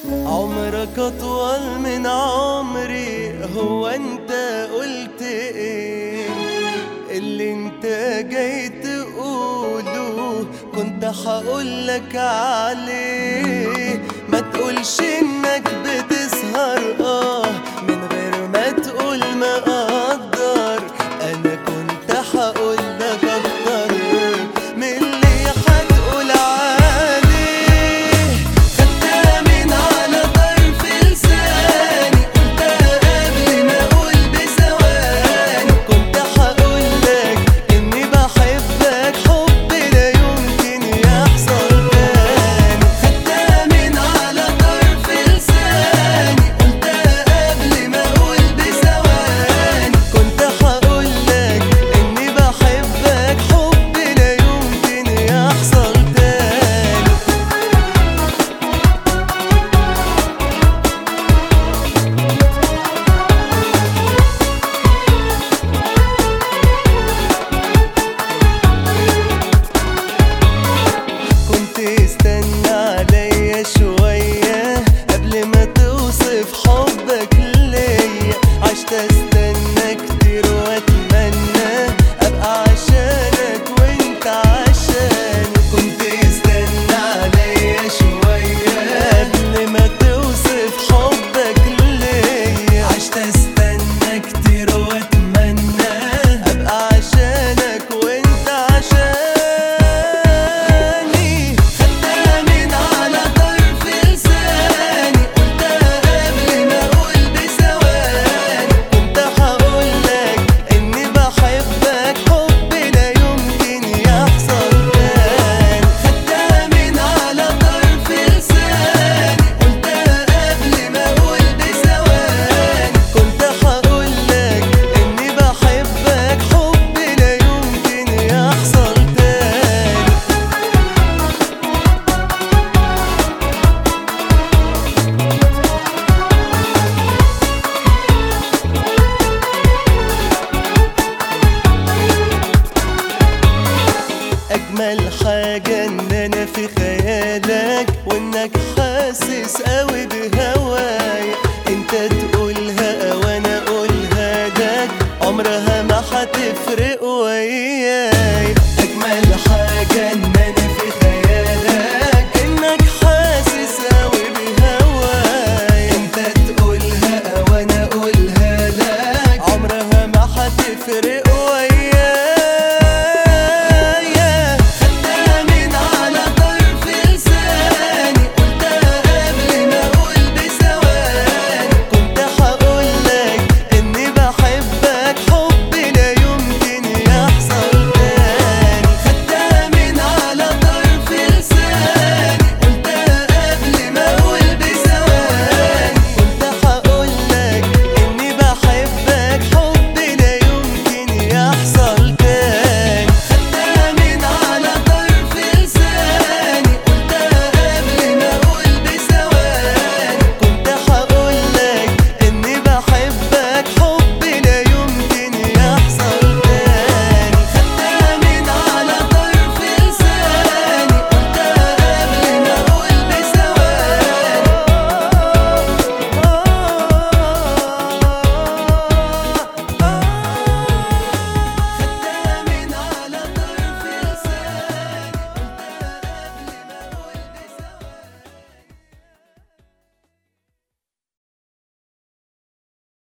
عمرك أطول من عمري هو أنت قلت إيه اللي أنت جاي تقوله كنت هقولك عليه ما تقولش إنك بتسهر آه من غير ما تقول ما أقدر أنا كنت هقولك أكتر من اللي هتقول عليه خدتها من على طرف لساني قلتها قبل ما أقول بثواني كنت هقولك إني بحبك حب لا يمكن يحصل تاني خدتها من على طرف لساني قلتها قبل ما أقول بثواني كنت هقولك إني بحبك حب لا يمكن يحصل تاني كنت استنى عليا شوية قبل ما توصف حبك ليا عشت استنى كتير واتمنى ابقى عشانك وانت عشاني كنت استنى عليا شوية قبل ما توصف حبك ليا عشت استنى كتير واتمنى ابقى عشانك وانت عشاني خدتها من على طرف لساني قلتها قبل ما اقول بثواني كنت هقولك اني بحبك حب لا يمكن يحصل تاني خدتها من على طرف لساني قلتها قبل ما اقول بثواني كنت هقولك اني بحبك حب لا يمكن يحصل تاني اجمل حاجة ان انا في خيالك وانك حاسس قوي